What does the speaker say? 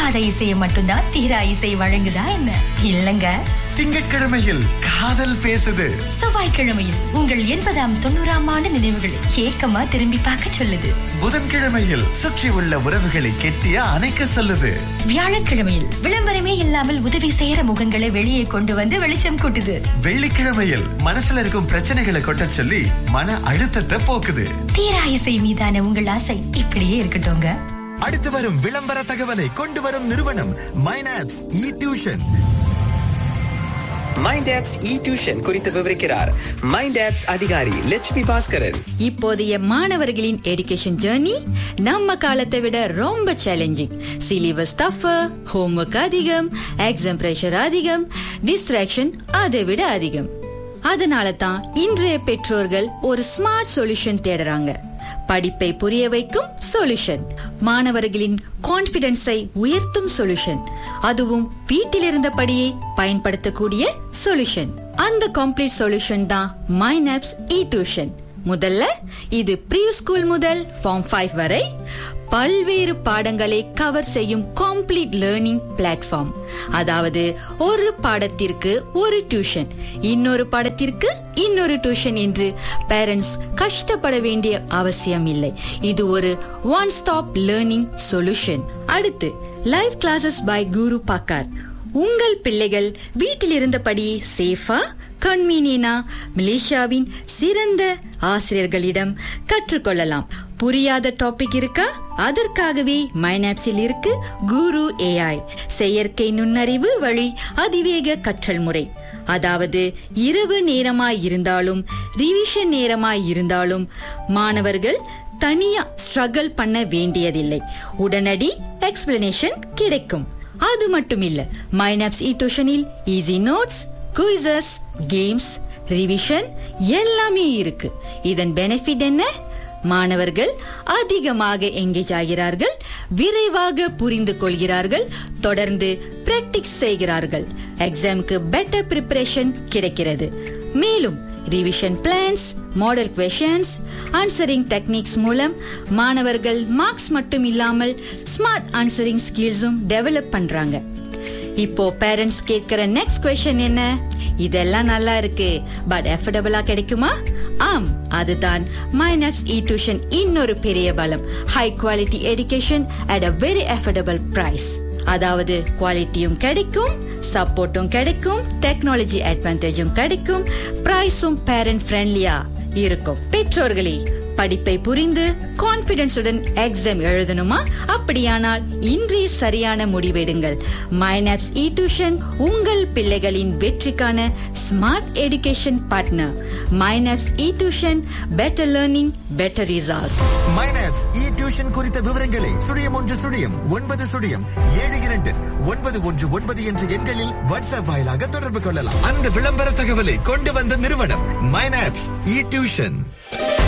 தீராத இசையை மட்டும்தான் தீரா இசை வழங்குதா என்ன இல்லங்க திங்கட்கிழமையில் காதல் பேசுது செவ்வாய்க்கிழமையில் உங்கள் எண்பதாம் தொண்ணூறாம் ஆண்டு நினைவுகளை ஏக்கமா திரும்பி பார்க்க சொல்லுது புதன்கிழமையில் சுற்றி உள்ள உறவுகளை கெட்டியா அணைக்க சொல்லுது வியாழக்கிழமையில் விளம்பரமே இல்லாமல் உதவி செய்யற முகங்களை வெளியே கொண்டு வந்து வெளிச்சம் கூட்டுது வெள்ளிக்கிழமையில் மனசுல இருக்கும் பிரச்சனைகளை கொட்ட சொல்லி மன அழுத்தத்தை போக்குது தீரா இசை மீதான உங்கள் ஆசை இப்படியே இருக்கட்டும்ங்க அடுத்து வரும் விளம்பர தகவலை கொண்டு வரும் நிறுவனம் Mindapps e tuition Mindapps e tuition குறித்து விவரிக்கிறார் மைண்ட் ஆப்ஸ் அதிகாரி லட்சுமி பாஸ்கரன் இப்போதைய மாணவர்களின் எடுகேஷன் ஜேர்னி நம்ம காலத்தை விட ரொம்ப சேலஞ்சிங் சிலிபஸ் டஃபர் ஹோம்ஒர்க் அதிகம் எக்ஸாம் பிரஷர் அதிகம் டிஸ்ட்ராக்ஷன் அதை விட அதிகம் அதனால தான் இன்றைய பெற்றோர்கள் ஒரு ஸ்மார்ட் சொல்யூஷன் தேடுறாங்க படிப்பை புரிய வைக்கும் சொல்யூஷன் மாணவர்களின் கான்பிடன்ஸை உயர்த்தும் சொல்யூஷன் அதுவும் வீட்டில் இருந்தபடியே பயன்படுத்தக்கூடிய சொல்யூஷன் அந்த கம்ப்ளீட் சொல்யூஷன் தான் மைனாப்ஸ் இ டியூஷன் முதல்ல இது ப்ரீ ஸ்கூல் முதல் ஃபார்ம் ஃபைவ் வரை பல்வேறு பாடங்களை கவர் செய்யும் காம்ப்ளீட் லேர்னிங் பிளாட்ஃபார்ம் அதாவது ஒரு பாடத்திற்கு ஒரு டியூஷன் இன்னொரு பாடத்திற்கு இன்னொரு டியூஷன் என்று பேரண்ட்ஸ் கஷ்டப்பட வேண்டிய அவசியம் இல்லை இது ஒரு ஒன் ஸ்டாப் லேர்னிங் சொல்யூஷன் அடுத்து லைவ் கிளாஸஸ் பை குரு பாக்கார் உங்கள் பிள்ளைகள் வீட்டில் இருந்தபடி சேஃபா கண்மீனினா மலேசியாவின் சிறந்த ஆசிரியர்களிடம் கற்றுக்கொள்ளலாம் புரியாத டாபிக் இருக்கா அதற்காகவே மைனாப்ஸில் இருக்கு குரு ஏஐ செயற்கை நுண்ணறிவு வழி அதிவேக கற்றல் முறை அதாவது இரவு நேரமாய் இருந்தாலும் ரிவிஷன் நேரமாய் இருந்தாலும் மாணவர்கள் தனியா ஸ்ட்ரகிள் பண்ண வேண்டியதில்லை உடனடி எக்ஸ்பிளனேஷன் கிடைக்கும் அது மட்டும் இல்ல மைனாப்ஸ் இ டியூஷனில் easy notes quizzes games revision எல்லாமே இருக்கு இதன் பெனிஃபிட் என்ன மாணவர்கள் அதிகமாக எங்கேஜ் ஆகிறார்கள் விரைவாக புரிந்து கொள்கிறார்கள் தொடர்ந்து பிராக்டிஸ் செய்கிறார்கள் எக்ஸாமுக்கு பெட்டர் ப்ரிப்பரேஷன் கிடைக்கிறது மேலும் revision plans model questions answering techniques மூலம் மாணவர்கள் மார்க்ஸ் மட்டும் இல்லாமல் ஸ்மார்ட் ஆன்சரிங் ஸ்கில்ஸும் டெவலப் பண்றாங்க இப்போ பேரண்ட்ஸ் கேட்கிற நெக்ஸ்ட் கொஸ்டின் என்ன இதெல்லாம் நல்லா இருக்கு பட் எஃபர்டபுளா கிடைக்குமா ஆம் அதுதான் மைனப்ஸ் இ டியூஷன் இன்னொரு பெரிய பலம் high quality education at a very affordable price அதாவது குவாலிட்டியும் கிடைக்கும் சப்போர்ட்டும் கிடைக்கும் டெக்னாலஜி அட்வான்டேஜும் கிடைக்கும் பிரைஸும் பேரண்ட் ஃப்ரெண்ட்லியா இருக்கும் பெற்றோர்களே படிப்பை புரிந்து கான்பிடன்ஸுடன் எக்ஸாம் எழுதணுமா அப்படியானால் இன்றைய சரியான முடிவெடுங்கள் மைனாப்ஸ் இ டியூஷன் உங்கள் பிள்ளைகளின் வெற்றிக்கான smart education partner Mindapps e tuition better learning better results Mindapps e tuition குறித்த விவரங்களை சுழியம் ஒன்று சுழியம் ஒன்பது சுழியம் ஏழு இரண்டு ஒன்பது ஒன்று ஒன்பது என்ற எண்களில் வாட்ஸ்அப் வாயிலாக தொடர்பு கொள்ளலாம் அந்த விளம்பர தகவலை கொண்டு வந்த நிறுவனம் மைனாப்ஸ் இ டியூஷன்